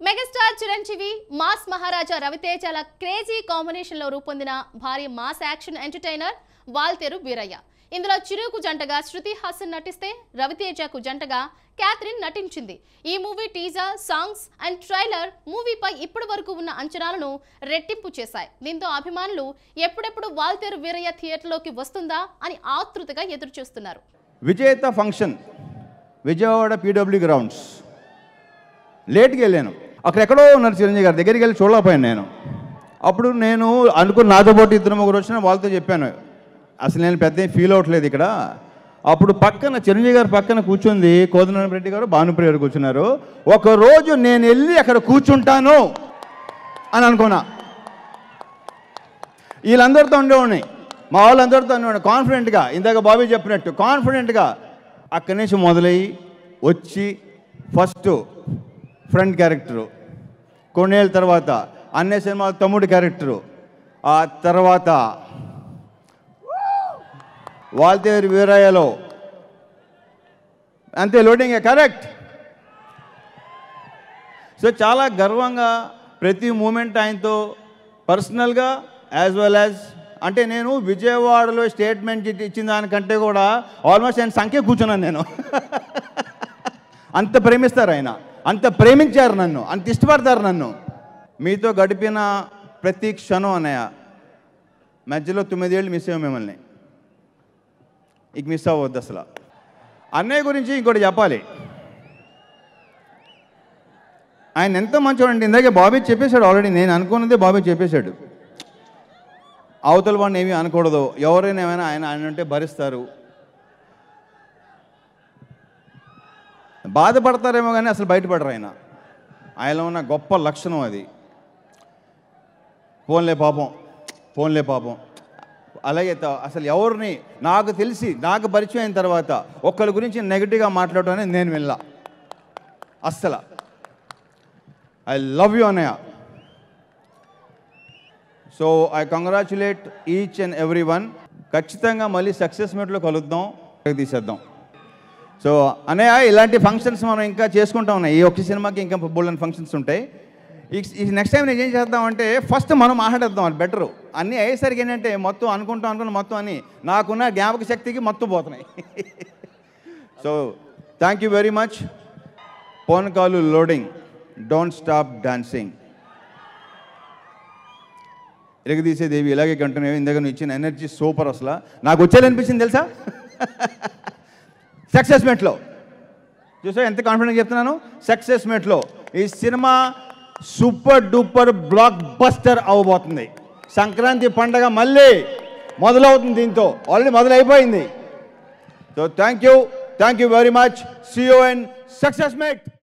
megastar Chiranjeevi mass Maharaja రవితేజల crazy combination లో రూపొందిన భారీ mass action entertainer Waltair Veerayya ఇందులో చిరుకు జంటగా శృతి హాసన్ నటిస్తే రవితేజకు జంటగా క్యాథరిన్ నటించింది ఈ movie teaser songs and trailer మూవీపై ఇప్పటి వరకు ఉన్న అంచనాలను రెట్టింపు చేశాయి దీంతో అభిమానులు ఎప్పుడెప్పుడు వాల్తేరు వీరయ్య థియేటర్లోకి వస్తుందా అని ఆతృతగా ఎదురు చూస్తున్నారు విజేత ఫంక్షన్ విజయవాడ పీడబ్ల్యూ గ్రౌండ్స్ లేట్కి వెళ్ళాను అక్కడ ఎక్కడో ఉన్నారు చిరంజీవి గారి దగ్గరికి వెళ్ళి చూడలేకపోయాను నేను అప్పుడు నేను అనుకున్న నాతో పాటు ఇద్దరు ముగ్గురు వచ్చిన వాళ్ళతో చెప్పాను అసలు నేను పెద్ద ఫీల్ అవ్వట్లేదు ఇక్కడ అప్పుడు పక్కన చిరంజీవి గారి పక్కన కూర్చుంది కోదనారాయణ రెడ్డి గారు భానుప్రియ గారు కూర్చున్నారు ఒక రోజు నేను వెళ్ళి అక్కడ కూర్చుంటాను అని అనుకున్నా వీళ్ళందరితో ఉండేవాడిని మా వాళ్ళందరితో ఉండేవాడిని కాన్ఫిడెంట్గా ఇందాక బాబీ చెప్పినట్టు కాన్ఫిడెంట్గా అక్కడి నుంచి మొదలయ్యి వచ్చి ఫస్ట్ ఫ్రంట్ క్యారెక్టరు కొన్నేళ్ళ తర్వాత అన్ని సినిమాల తమ్ముడు క్యారెక్టరు ఆ తర్వాత వాల్తేరు వీరయ్యలో అంతే లోడింగ్ కరెక్ట్ సో చాలా గర్వంగా ప్రతి మూమెంట్ ఆయనతో పర్సనల్గా యాజ్ వెల్ యాజ్ అంటే నేను విజయవాడలో స్టేట్మెంట్ ఇచ్చిన దానికంటే కూడా ఆల్మోస్ట్ ఆయన సంఖ్య కూర్చున్నాను నేను అంత ప్రేమిస్తారు ఆయన అంత ప్రేమించారు నన్ను అంత ఇష్టపడతారు నన్ను మీతో గడిపిన ప్రతి క్షణం అన్నయ్య మధ్యలో తొమ్మిదేళ్ళు మిస్ అయ్యాం మిమ్మల్ని ఇక మిస్ అవ్వద్దు అసలు అన్నయ్య గురించి ఇంకోటి చెప్పాలి ఆయన ఎంత మంచోడండి ఇందాకే బాబీ చెప్పేశాడు ఆల్రెడీ నేను అనుకున్నదే బాబీ చెప్పేశాడు అవతల వాడిని ఏమీ అనకూడదు ఎవరైనా ఏమైనా ఆయన ఆయన అంటే భరిస్తారు బాధపడతారేమో కానీ అసలు బయటపడరు ఆయన ఆయనలో ఉన్న గొప్ప లక్షణం అది పోన్లే పాపం పోన్లే పాపం అలాగే త- అసలు ఎవరిని నాకు తెలిసి నాకు పరిచయం అయిన తర్వాత ఒక్కరి గురించి నెగిటివ్గా మాట్లాడటం అనేది నేను వెళ్ళా అస్సలు ఐ లవ్ యూ అన్నయ్య so I congratulate each and every one ఖచ్చితంగా మళ్ళీ సక్సెస్ మీట్లో కలుద్దాం తీసేద్దాం సో అన్నయ్య ఇలాంటి ఫంక్షన్స్ మనం ఇంకా చేసుకుంటా ఉన్నాయి ఈ ఒక్క సినిమాకి ఇంకా బోల్డెన్ ఫంక్షన్స్ ఉంటాయి ఈ నెక్స్ట్ టైం నేను ఏం చేద్దామంటే ఫస్ట్ మనం మాట్లాడేద్దాం అది బెటరు అన్నీ అయ్యేసరికి ఏంటంటే మొత్తం అనుకుంటాం అనుకున్న మొత్తం అని నాకున్న జ్ఞాపక శక్తికి మొత్తం పోతున్నాయి so thank you very much phone call loading don't stop dancing ఇరగదీసే దేవి ఇలాగే కంటిన్యూ ఇందాక నువ్వు ఇచ్చిన ఎనర్జీ సూపర్ అసలు నాకు వచ్చేదనిపించింది తెలుసా సక్సెస్ మెట్లో చూసా ఎంత కాన్ఫిడెంట్ చెప్తున్నాను సక్సెస్ మెట్లో ఈ సినిమా సూపర్ డూపర్ బ్లాక్ బస్టర్ అవ్వబోతుంది సంక్రాంతి పండగ మళ్ళీ మొదలవుతుంది దీంతో ఆల్రెడీ మొదలైపోయింది so thank you thank you very much CEO and success mate